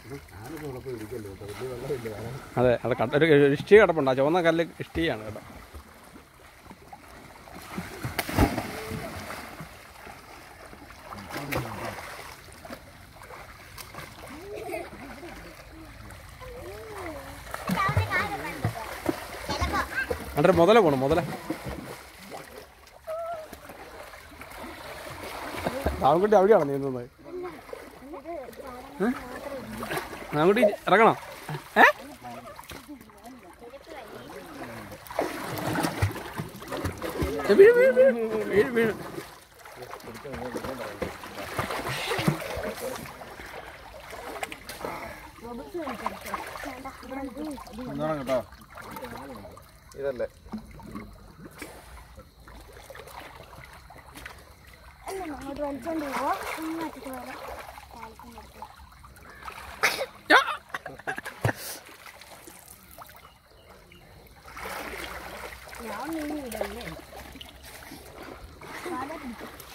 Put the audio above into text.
അതെ അത് കട്ട ഒരു ഒരു ഇഷ്ടി കിടപ്പുണ്ട് ആ ചുവന്ന കല്ല് ഇഷ്ടിയാണ് കേട്ടോ അവിടെ ഒരു മുതല പോണം മുതല രാമൻകുട്ടി അവിടെയാണോ നീന്തുന്നത് രാമൻകുട്ടി ഇറങ്ങണം ഏ ഏ, വീഴ്, വീഴ്, വീഴ്, വീഴ്, വീഴ്. കേട്ടോ ഇതല്ലേ അല്ല അങ്ങോട്ട് വലിച്ചോണ്ട് പോവോ ഇങ്ങോട്ടേക്ക് വരാം കാലിക്കൊണ്ട് എടുക്കാം യാ. ഞാൻ മീൻ വിടല്ലേ കാല പിടിക്കും